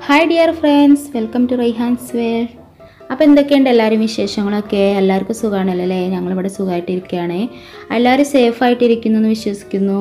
hi dear friends welcome to Raihan's world അപ്പോൾ എന്തൊക്കെയുണ്ട് എല്ലാവരും വിശേഷങ്ങളൊക്കെ എല്ലാവർക്കും സുഖമാണല്ലോ അല്ലേ ഞങ്ങളിവിടെ സുഖമായിട്ടിരിക്കുകയാണ് എല്ലാവരും സേഫായിട്ടിരിക്കുന്നു എന്ന് വിശ്വസിക്കുന്നു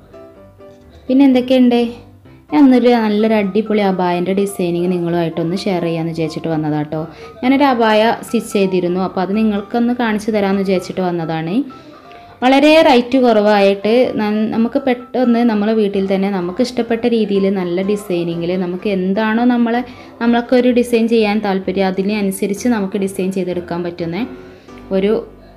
പിന്നെ എന്തൊക്കെയുണ്ട് ഞാൻ ഇന്നൊരു നല്ലൊരു അടിപൊളി അബായൻ്റെ ഡിസൈനിങ് നിങ്ങളുമായിട്ടൊന്ന് ഷെയർ ചെയ്യാമെന്ന് വിചാരിച്ചിട്ട് വന്നതാട്ടോ ഞാനൊരു അബായ സ്റ്റിച്ച് ചെയ്തിരുന്നു അപ്പോൾ അത് നിങ്ങൾക്കൊന്ന് കാണിച്ചു തരാമെന്ന് വിചാരിച്ചിട്ട് വന്നതാണ് വളരെ റേറ്റ് കുറവായിട്ട് ന- നമുക്ക് പെട്ടെന്ന് നമ്മളെ വീട്ടിൽ തന്നെ നമുക്ക് ഇഷ്ടപ്പെട്ട രീതിയിൽ നല്ല ഡിസൈനിങ്ങിൽ നമുക്ക് എന്താണോ നമ്മളെ നമ്മളൊക്കെ ഒരു ഡിസൈൻ ചെയ്യാൻ താല്പര്യം അതിനനുസരിച്ച് നമുക്ക് ഡിസൈൻ ചെയ്തെടുക്കാൻ പറ്റുന്ന ഒരു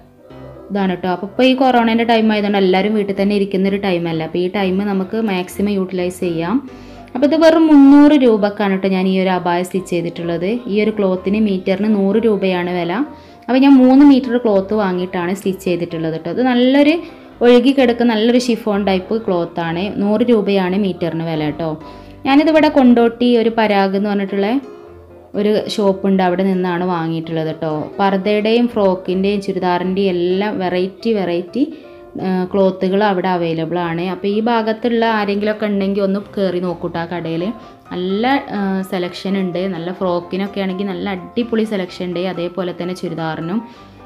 ഇതാണ് കേട്ടോ അപ്പോൾ ഇപ്പോൾ ഈ കൊറോണേൻ്റെ ടൈം ആയതുകൊണ്ട് എല്ലാവരും വീട്ടിൽ തന്നെ ഇരിക്കുന്ന ഒരു ടൈമല്ല അപ്പോൾ ഈ ടൈം നമുക്ക് മാക്സിമം യൂട്ടിലൈസ് ചെയ്യാം അപ്പോൾ ഇത് വെറും മുന്നൂറ് രൂപക്കാണ് കേട്ടോ ഞാൻ ഈ ഒരു അബായ സ്റ്റിച്ച് ചെയ്തിട്ടുള്ളത് ഈ ഒരു ക്ലോത്തിന് മീറ്ററിന് നൂറ് രൂപയാണ് വില അപ്പോൾ ഞാൻ മൂന്ന് മീറ്റർ ക്ലോത്ത് വാങ്ങിയിട്ടാണ് സ്റ്റിച്ച് ചെയ്തിട്ടുള്ളത് കേട്ടോ അത് നല്ലൊരു ഒഴുകി കിടക്കുന്ന നല്ലൊരു ഷിഫോൺ ടൈപ്പ് ക്ലോത്താണ് നൂറ് രൂപയാണ് മീറ്ററിന് വില കേട്ടോ ഞാനിതിവിടെ കൊണ്ടോട്ടി ഒരു പരാഗ് എന്ന് പറഞ്ഞിട്ടുള്ള ഒരു ഷോപ്പുണ്ട് അവിടെ നിന്നാണ് വാങ്ങിയിട്ടുള്ളത് കേട്ടോ പർദ്ദയുടെയും ഫ്രോക്കിൻ്റെയും ചുരിദാറിൻ്റെയും എല്ലാം വെറൈറ്റി വെറൈറ്റി ക്ലോത്തുകൾ അവിടെ അവൈലബിൾ ആണ് അപ്പോൾ ഈ ഭാഗത്തുള്ള ആരെങ്കിലുമൊക്കെ ഉണ്ടെങ്കിൽ ഒന്ന് കയറി നോക്കൂട്ടോ ആ കടയിൽ നല്ല സെലക്ഷൻ ഉണ്ട് നല്ല ഫ്രോക്കിനൊക്കെ ആണെങ്കിൽ നല്ല അടിപൊളി സെലക്ഷൻ ഉണ്ട് അതേപോലെ തന്നെ ചുരിദാറിനും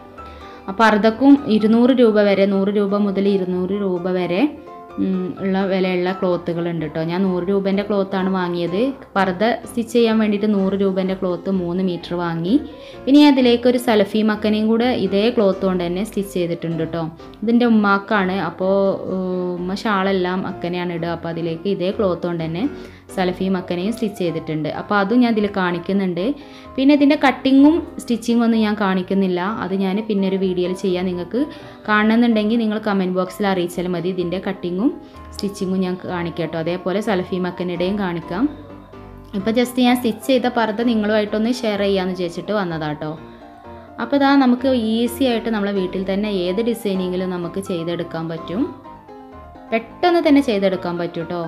അപ്പോൾ അർദ്ധക്കും ഇരുന്നൂറ് രൂപ വരെ നൂറ് രൂപ മുതൽ ഇരുന്നൂറ് രൂപ വരെ ഉം, ഉള്ള വിലയുള്ള ക്ലോത്തുകൾ ഉണ്ട് കേട്ടോ ഞാൻ നൂറ് രൂപേൻ്റെ ക്ലോത്താണ് വാങ്ങിയത് പർദ്ദ സ്റ്റിച്ച് ചെയ്യാൻ വേണ്ടിയിട്ട് നൂറ് രൂപേൻ്റെ ക്ലോത്ത് മൂന്ന് മീറ്റർ വാങ്ങി ഇനി അതിലേക്ക് ഒരു സലഫി മക്കനെയും കൂടെ ഇതേ ക്ലോത്ത് കൊണ്ട് തന്നെ സ്റ്റിച്ച് ചെയ്തിട്ടുണ്ട് കേട്ടോ ഇതിൻ്റെ ഉമ്മാക്കാണ് അപ്പോൾ ഉമ്മ ഷാളെല്ലാം അക്കനെയാണ് ഇടുക അപ്പോൾ അതിലേക്ക് ഇതേ ക്ലോത്ത് കൊണ്ട് തന്നെ സലഫി മക്കനെയും സ്റ്റിച്ച് ചെയ്തിട്ടുണ്ട് അപ്പോൾ അതും ഞാൻ ഇതിൽ കാണിക്കുന്നുണ്ട് പിന്നെ ഇതിൻ്റെ കട്ടിങ്ങും സ്റ്റിച്ചിങ്ങും ഒന്നും ഞാൻ കാണിക്കുന്നില്ല അത് ഞാൻ പിന്നെ ഒരു വീഡിയോയിൽ ചെയ്യാം നിങ്ങൾക്ക് കാണണമെന്നുണ്ടെങ്കിൽ നിങ്ങൾ കമൻറ്റ് ബോക്സിൽ അറിയിച്ചാൽ മതി ഇതിൻ്റെ കട്ടിങ്ങും സ്റ്റിച്ചിങ്ങും ഞാൻ കാണിക്കാം കേട്ടോ അതേപോലെ സലഫി മക്കനുടെയും കാണിക്കാം ഇപ്പോൾ ജസ്റ്റ് ഞാൻ സ്റ്റിച്ച് ചെയ്ത പർദ്ദ നിങ്ങളുമായിട്ടൊന്ന് ഷെയർ ചെയ്യാമെന്ന് വിചാരിച്ചിട്ട് വന്നതാട്ടോ അപ്പോൾ ഇതാ നമുക്ക് ഈസി ആയിട്ട് നമ്മളെ വീട്ടിൽ തന്നെ ഏത് ഡിസൈനിങ്ങിലും നമുക്ക് ചെയ്തെടുക്കാൻ പറ്റും പെട്ടെന്ന് തന്നെ ചെയ്തെടുക്കാൻ പറ്റും കേട്ടോ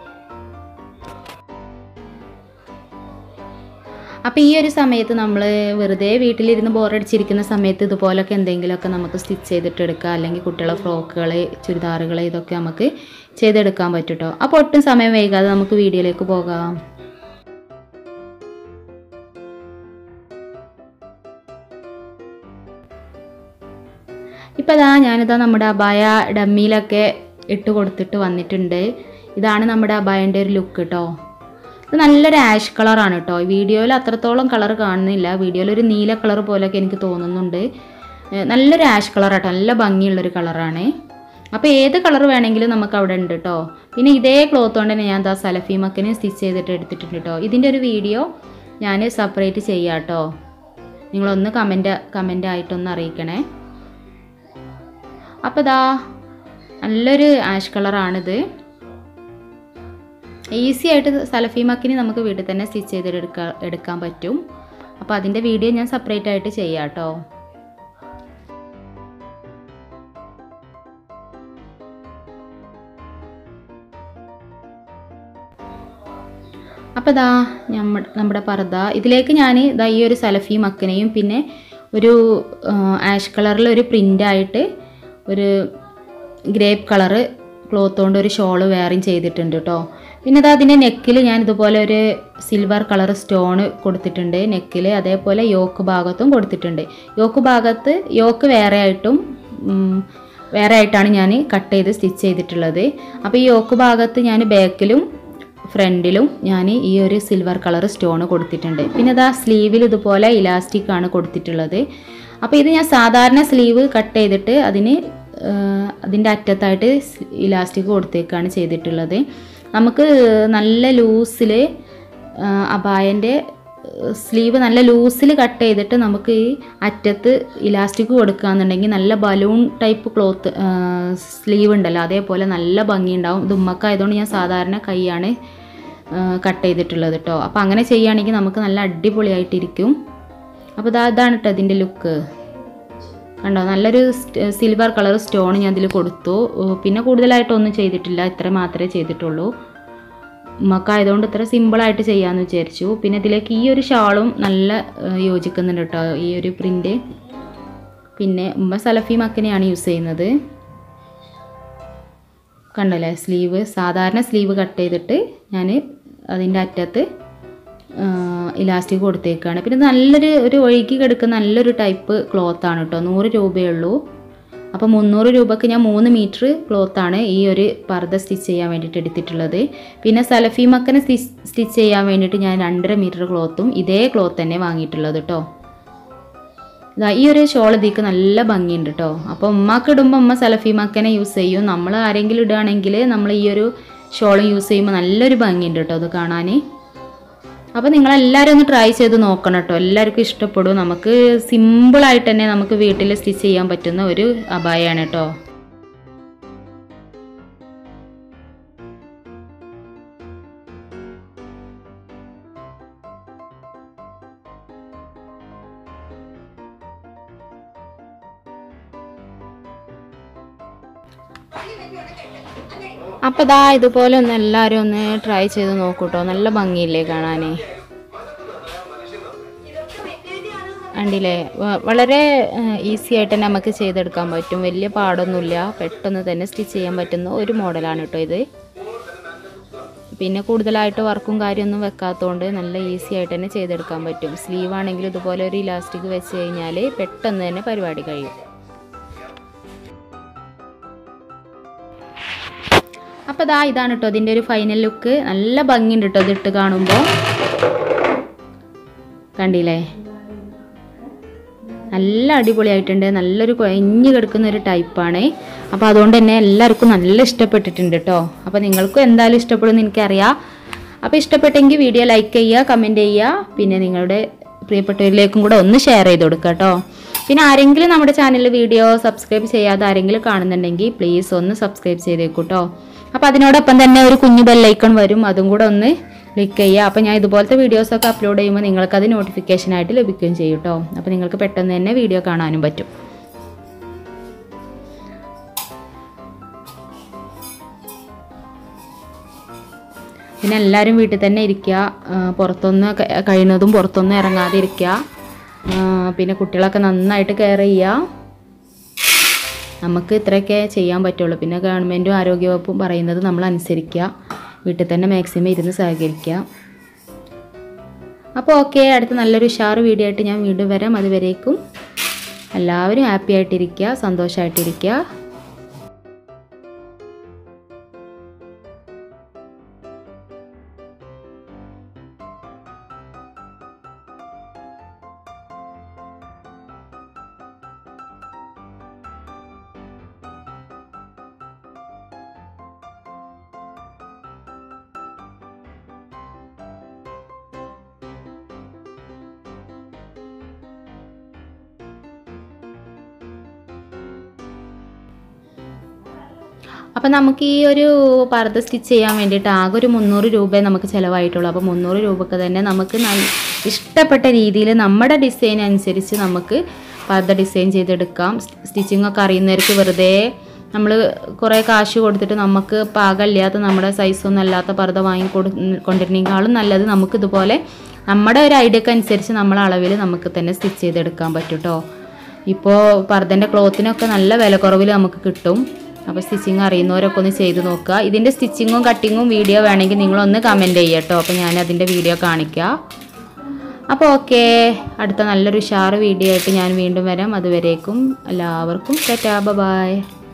അപ്പോൾ ഈ ഒരു സമയത്ത് നമ്മൾ വെറുതെ വീട്ടിലിരുന്ന് ബോറടിച്ചിരിക്കുന്ന സമയത്ത് ഇതുപോലൊക്കെ എന്തെങ്കിലുമൊക്കെ നമുക്ക് സ്റ്റിച്ച് ചെയ്തിട്ട് എടുക്കാം അല്ലെങ്കിൽ കുട്ടികളെ ഫ്രോക്കുകൾ ചുരിദാറുകൾ ഇതൊക്കെ നമുക്ക് ചെയ്തെടുക്കാൻ പറ്റും കേട്ടോ അപ്പോൾ ഒട്ടും സമയം വൈകാതെ നമുക്ക് വീഡിയോയിലേക്ക് പോകാം ഇപ്പോൾ ഇതാ ഞാനിതാ നമ്മുടെ അബായ ഡമ്മിയിലൊക്കെ ഇട്ട് കൊടുത്തിട്ട് വന്നിട്ടുണ്ട് ഇതാണ് നമ്മുടെ അബായൻ്റെ ഒരു ലുക്ക് കേട്ടോ ഇത് നല്ലൊരു ആഷ് കളറാണ് കേട്ടോ വീഡിയോയിൽ അത്രത്തോളം കളർ കാണുന്നില്ല വീഡിയോയിൽ ഒരു നീല കളർ പോലെയൊക്കെ എനിക്ക് തോന്നുന്നുണ്ട് ഏഹ് നല്ലൊരു ആഷ് കളർ കേട്ടോ നല്ല ഭംഗിയുള്ളൊരു കളറാണ് അപ്പോൾ ഏത് കളർ വേണമെങ്കിലും നമുക്ക് അവിടെ ഉണ്ട് കേട്ടോ പിന്നെ ഇതേ ക്ലോത്ത് കൊണ്ട് തന്നെ ഞാൻ ദാ സലഫി മക്കനെ സ്റ്റിച്ച് ചെയ്തിട്ട് എടുത്തിട്ടുണ്ട് കേട്ടോ ഇതിൻ്റെ ഒരു വീഡിയോ ഞാൻ സെപ്പറേറ്റ് ചെയ്യാം കേട്ടോ നിങ്ങളൊന്ന് കമൻറ്റ് കമൻ്റ് ആയിട്ടൊന്ന് അറിയിക്കണേ അപ്പോൾ ഇതാ നല്ലൊരു ആഷ് കളറാണിത് ഈസി ആയിട്ട് സലഫി മക്കിന് നമുക്ക് വീട്ടിൽ തന്നെ സ്റ്റിച്ച് ചെയ്തിട്ട് എടുക്കാൻ എടുക്കാൻ പറ്റും അപ്പോൾ അതിൻ്റെ വീഡിയോ ഞാൻ സെപ്പറേറ്റ് ആയിട്ട് ചെയ്യാം കേട്ടോ അപ്പോൾ ഇതാ നമ്മ നമ്മുടെ പർദ്ദ ഇതിലേക്ക് ഞാൻ ഇതാ ഈ ഒരു സലഫി മക്കനെയും പിന്നെ ഒരു ആഷ് കളറിൽ ഒരു പ്രിൻ്റായിട്ട് ഒരു ഗ്രേപ്പ് കളറ് ക്ലോത്ത് കൊണ്ട് ഒരു ഷോള് വെയറിങ് ചെയ്തിട്ടുണ്ട് കേട്ടോ പിന്നെ അത് അതിൻ്റെ നെക്കിൽ ഞാൻ ഇതുപോലെ ഒരു സിൽവർ കളർ സ്റ്റോൺ കൊടുത്തിട്ടുണ്ട് നെക്കിൽ അതേപോലെ യോക്ക് ഭാഗത്തും കൊടുത്തിട്ടുണ്ട് യോക്ക് ഭാഗത്ത് യോക്ക് വേറെ ആയിട്ടും ഉം, വേറെ ആയിട്ടാണ് ഞാൻ കട്ട് ചെയ്ത് സ്റ്റിച്ച് ചെയ്തിട്ടുള്ളത് അപ്പോൾ ഈ യോക്ക് ഭാഗത്ത് ഞാൻ ബാക്കിലും ഫ്രണ്ടിലും ഞാൻ ഈ ഒരു സിൽവർ കളർ സ്റ്റോൺ കൊടുത്തിട്ടുണ്ട് പിന്നെ ഇതാ സ്ലീവിൽ ഇതുപോലെ ഇലാസ്റ്റിക് ആണ് കൊടുത്തിട്ടുള്ളത് അപ്പോൾ ഇത് ഞാൻ സാധാരണ സ്ലീവ് കട്ട് ചെയ്തിട്ട് അതിന് അതിൻ്റെ അറ്റത്തായിട്ട് ഇലാസ്റ്റിക് കൊടുത്തേക്കാണ് ചെയ്തിട്ടുള്ളത് നമുക്ക് നല്ല ലൂസിൽ അബായൻ്റെ സ്ലീവ് നല്ല ലൂസിൽ കട്ട് ചെയ്തിട്ട് നമുക്ക് ഈ അറ്റത്ത് ഇലാസ്റ്റിക് കൊടുക്കുകയെന്നുണ്ടെങ്കിൽ നല്ല ബലൂൺ ടൈപ്പ് ക്ലോത്ത് സ്ലീവ് ഉണ്ടല്ലോ അതേപോലെ നല്ല ഭംഗിയുണ്ടാവും ഇത് ഉമ്മക്കായതുകൊണ്ട് ഞാൻ സാധാരണ കൈയാണ് കട്ട് ചെയ്തിട്ടുള്ളത് കേട്ടോ അപ്പോൾ അങ്ങനെ ചെയ്യുകയാണെങ്കിൽ നമുക്ക് നല്ല അടിപൊളിയായിട്ടിരിക്കും അപ്പോൾ ഇതാ ഇതാണ് കേട്ടോ ഇതിൻ്റെ ലുക്ക് കണ്ടോ നല്ലൊരു സിൽവർ കളർ സ്റ്റോൺ ഞാൻ ഇതിൽ കൊടുത്തു ഏഹ് പിന്നെ കൂടുതലായിട്ടൊന്നും ചെയ്തിട്ടില്ല ഇത്ര മാത്രമേ ചെയ്തിട്ടുള്ളൂ ഉമ്മക്കായതുകൊണ്ട് ഇത്ര സിമ്പിളായിട്ട് ചെയ്യാമെന്ന് വിചാരിച്ചു പിന്നെ ഇതിലേക്ക് ഈ ഒരു ഷാളും നല്ല ഏഹ് യോജിക്കുന്നുണ്ട് കേട്ടോ ഈ ഒരു പ്രിൻ്റ് പിന്നെ ഉമ്മ സലഫി മക്കനെയാണ് യൂസ് ചെയ്യുന്നത് കണ്ടല്ലേ സ്ലീവ് സാധാരണ സ്ലീവ് കട്ട് ചെയ്തിട്ട് ഞാൻ അതിൻ്റെ അറ്റത്ത് ഇലാസ്റ്റിക് കൊടുത്തേക്കാണ് പിന്നെ നല്ലൊരു ഒരു ഒഴുകി കിടക്കുന്ന നല്ലൊരു ടൈപ്പ് ക്ലോത്താണ് കേട്ടോ നൂറ് രൂപയേ ഉള്ളൂ അപ്പോൾ മുന്നൂറ് രൂപക്ക് ഞാൻ മൂന്ന് മീറ്റർ ക്ലോത്താണ് ഈ ഒരു പർദ്ദ സ്റ്റിച്ച് ചെയ്യാൻ വേണ്ടിയിട്ട് എടുത്തിട്ടുള്ളത് പിന്നെ സലഫി മക്കനെ സ്റ്റിച്ച് ചെയ്യാൻ വേണ്ടിയിട്ട് ഞാൻ രണ്ടര മീറ്റർ ക്ലോത്തും ഇതേ ക്ലോത്ത് തന്നെ വാങ്ങിയിട്ടുള്ളത് കേട്ടോ ഇതാ ഈ ഒരു ഷോൾ ഇതിക്ക് നല്ല ഭംഗിയുണ്ട് കേട്ടോ അപ്പോൾ ഉമ്മാക്ക് ഇടുമ്പോൾ ഉമ്മ സലഫി മക്കനെ യൂസ് ചെയ്യും നമ്മൾ ആരെങ്കിലും ഇടുകയാണെങ്കിൽ നമ്മൾ ഈ ഒരു ഷോൾ യൂസ് ചെയ്യുമ്പോൾ നല്ലൊരു ഭംഗിയുണ്ട് കേട്ടോ അത് കാണാൻ അപ്പോൾ നിങ്ങളെല്ലാവരും ഒന്ന് ട്രൈ ചെയ്ത് നോക്കണം കേട്ടോ എല്ലാവർക്കും ഇഷ്ടപ്പെടും നമുക്ക് സിമ്പിളായിട്ട് തന്നെ നമുക്ക് വീട്ടിൽ സ്റ്റിച്ച് ചെയ്യാൻ പറ്റുന്ന ഒരു അപായമാണ് കേട്ടോ അപ്പോൾ ദാ ഇതുപോലെ ഒന്ന് എല്ലാവരും ഒന്ന് ട്രൈ ചെയ്ത് നോക്കൂട്ടോ നല്ല ഭംഗിയില്ലേ കാണാനേ കണ്ടില്ലേ വ- വളരെ ഈസി ആയിട്ട് തന്നെ നമുക്ക് ചെയ്തെടുക്കാൻ പറ്റും വലിയ പാടൊന്നുമില്ല പെട്ടെന്ന് തന്നെ സ്റ്റിച്ച് ചെയ്യാൻ പറ്റുന്ന ഒരു മോഡലാണ് കേട്ടോ ഇത് പിന്നെ കൂടുതലായിട്ട് വർക്കും കാര്യമൊന്നും വെക്കാത്തതുകൊണ്ട് നല്ല ഈസി ആയിട്ട് തന്നെ ചെയ്തെടുക്കാൻ പറ്റും സ്ലീവ് ആണെങ്കിലും ഇതുപോലെ ഒരു ഇലാസ്റ്റിക് വെച്ച് കഴിഞ്ഞാൽ പെട്ടെന്ന് തന്നെ പരിപാടി കഴിയും അപ്പോൾ ദാ ഇതാണ് കേട്ടോ ഇതിൻ്റെ ഒരു ഫൈനൽ ലുക്ക് നല്ല ഭംഗിയുണ്ട് കേട്ടോ ഇതിട്ട് കാണുമ്പോൾ കണ്ടില്ലേ നല്ല അടിപൊളിയായിട്ടുണ്ട് നല്ലൊരു കുഴഞ്ഞു കിടക്കുന്ന ഒരു ടൈപ്പാണ് അപ്പോൾ അതുകൊണ്ട് തന്നെ എല്ലാവർക്കും നല്ല ഇഷ്ടപ്പെട്ടിട്ടുണ്ട് കേട്ടോ അപ്പോൾ നിങ്ങൾക്കും എന്തായാലും ഇഷ്ടപ്പെടുമെന്ന് എനിക്കറിയാം അപ്പോൾ ഇഷ്ടപ്പെട്ടെങ്കിൽ വീഡിയോ ലൈക്ക് ചെയ്യുക കമൻറ്റ് ചെയ്യുക പിന്നെ നിങ്ങളുടെ പ്രിയപ്പെട്ടവരിലേക്കും കൂടെ ഒന്ന് ഷെയർ ചെയ്ത് കൊടുക്കുക കേട്ടോ പിന്നെ ആരെങ്കിലും നമ്മുടെ ചാനലിൽ വീഡിയോ സബ്സ്ക്രൈബ് ചെയ്യാതെ ആരെങ്കിലും കാണുന്നുണ്ടെങ്കിൽ പ്ലീസ് ഒന്ന് സബ്സ്ക്രൈബ് ചെയ്തേക്കൂ കേട്ടോ അപ്പോൾ അതിനോടൊപ്പം തന്നെ ഒരു കുഞ്ഞു ബെല്ലൈക്കൺ വരും അതും കൂടെ ഒന്ന് ക്ലിക്ക് ചെയ്യുക അപ്പോൾ ഞാൻ ഇതുപോലത്തെ വീഡിയോസൊക്കെ അപ്ലോഡ് ചെയ്യുമ്പോൾ നിങ്ങൾക്കത് നോട്ടിഫിക്കേഷനായിട്ട് ലഭിക്കുകയും ചെയ്യും കേട്ടോ അപ്പോൾ നിങ്ങൾക്ക് പെട്ടെന്ന് തന്നെ വീഡിയോ കാണാനും പറ്റും പിന്നെ എല്ലാവരും വീട്ടിൽ തന്നെ ഇരിക്കുക ആ, പുറത്തൊന്ന് ക- കഴിയുന്നതും പുറത്തൊന്നും ഇറങ്ങാതെ ഇരിക്കുക ആ, പിന്നെ കുട്ടികളൊക്കെ നന്നായിട്ട് കെയർ ചെയ്യുക നമുക്ക് ഇത്രയൊക്കെ ചെയ്യാൻ പറ്റുള്ളൂ പിന്നെ ഗവൺമെൻറ്റും ആരോഗ്യവകുപ്പും പറയുന്നത് നമ്മൾ അനുസരിക്കുക വീട്ടിൽ തന്നെ മാക്സിമം ഇരുന്ന് സഹകരിക്കുക അപ്പോൾ ഓക്കെ അടുത്ത നല്ലൊരു ഉഷാറ് വീഡിയോ ആയിട്ട് ഞാൻ വീണ്ടും വരാം അതുവരേക്കും എല്ലാവരും ഹാപ്പി ആയിട്ടിരിക്കുക സന്തോഷമായിട്ടിരിക്കുക അപ്പം നമുക്ക് ഈ ഒരു പർദ്ദ സ്റ്റിച്ച് ചെയ്യാൻ വേണ്ടിയിട്ട് ആകെ ഒരു മുന്നൂറ് രൂപയെ നമുക്ക് ചിലവായിട്ടുള്ളൂ അപ്പോൾ മുന്നൂറ് രൂപക്ക് തന്നെ നമുക്ക് നല്ല ഇഷ്ടപ്പെട്ട രീതിയിൽ നമ്മുടെ ഡിസൈൻ അനുസരിച്ച് നമുക്ക് പർദ്ദ ഡിസൈൻ ചെയ്തെടുക്കാം സ്റ്റിച്ചിങ് ഒക്കെ അറിയുന്നവർക്ക് വെറുതെ നമ്മൾ കുറേ കാശ് കൊടുത്തിട്ട് നമുക്ക് പാകമില്ലാത്ത നമ്മുടെ സൈസൊന്നും അല്ലാത്ത പർദ്ദ വാങ്ങി കൊടു കൊണ്ടിരുന്നേക്കാളും നല്ലത് നമുക്ക് ഇതുപോലെ നമ്മുടെ ഒരു ഐഡിയക്ക് അനുസരിച്ച് നമ്മളെ അളവിൽ നമുക്ക് തന്നെ സ്റ്റിച്ച് ചെയ്തെടുക്കാൻ പറ്റും കേട്ടോ ഇപ്പോൾ പർദ്ദൻ്റെ ക്ലോത്തിനൊക്കെ നല്ല വില കുറവിൽ നമുക്ക് കിട്ടും അപ്പോൾ സ്റ്റിച്ചിങ് അറിയുന്നവരൊക്കെ ഒന്ന് ചെയ്ത് നോക്കുക ഇതിൻ്റെ സ്റ്റിച്ചിങ്ങും കട്ടിങ്ങും വീഡിയോ വേണമെങ്കിൽ നിങ്ങളൊന്ന് കമൻറ്റ് ചെയ്യുക കേട്ടോ അപ്പോൾ ഞാൻ അതിൻ്റെ വീഡിയോ കാണിക്കാം അപ്പോൾ ഓക്കെ അടുത്ത നല്ലൊരു ഉഷാറ് വീഡിയോ ആയിട്ട് ഞാൻ വീണ്ടും വരാം അതുവരേക്കും എല്ലാവർക്കും ടാറ്റാ ബൈ